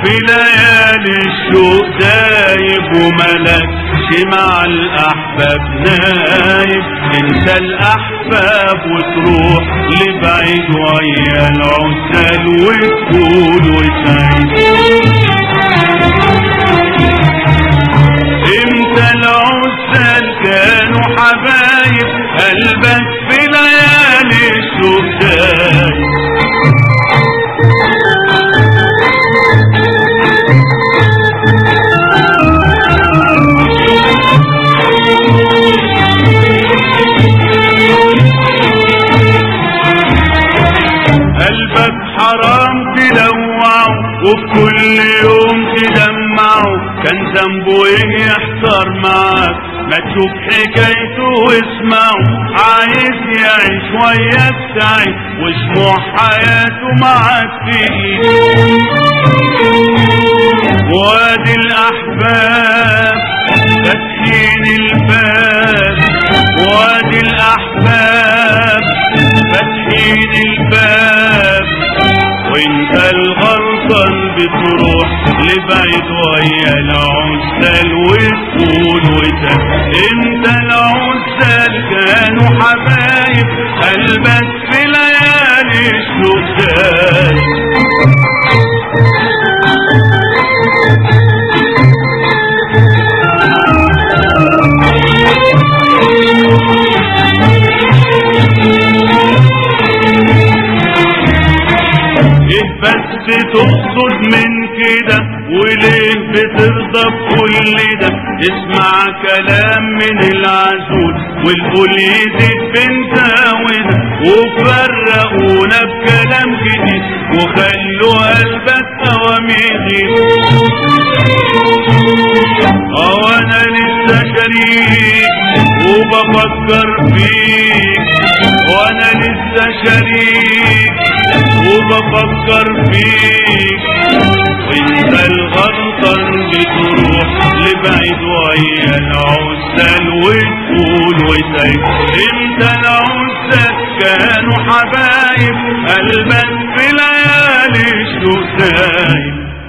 في ليالي الشوق دايب وملكش مع الأحباب نايب انت الأحباب وتروح لبعيد ويا العسل وتقول وتعيد امتى العسل كانوا حبايب قلبك في ليالي الشوق دايب قلبك حرام تلوعه وبكل يوم تدمعه كان ذنبه ايه يحتار معاك ما تشوف حكايته واسمعه عايز يعيش وياك سعيد وشموع حياته معاك في وادي الاحباب فاتحين الباب وادي الاحباب فاتحين الباب وانت الغلطان بتروح لبعيد ويا العسل وتقول وتل انت العسل كانوا حبايب قلبك في ليالي الشتاء ايه بس تقصد من كده وليه بترضى بكل ده اسمع كلام من العزول والقول يزيد بنت وده وفرقونا بكلام جديد وخلوا قلبك اوامير اه انا لسه شريك وبفكر فيك وانا لسه شريك وبفكر فيك وانت الغلطان بتروح لبعيد ويا العسل وتقول وتعيد انت العسل كانوا حبايب قلبك في ليالي الشتايم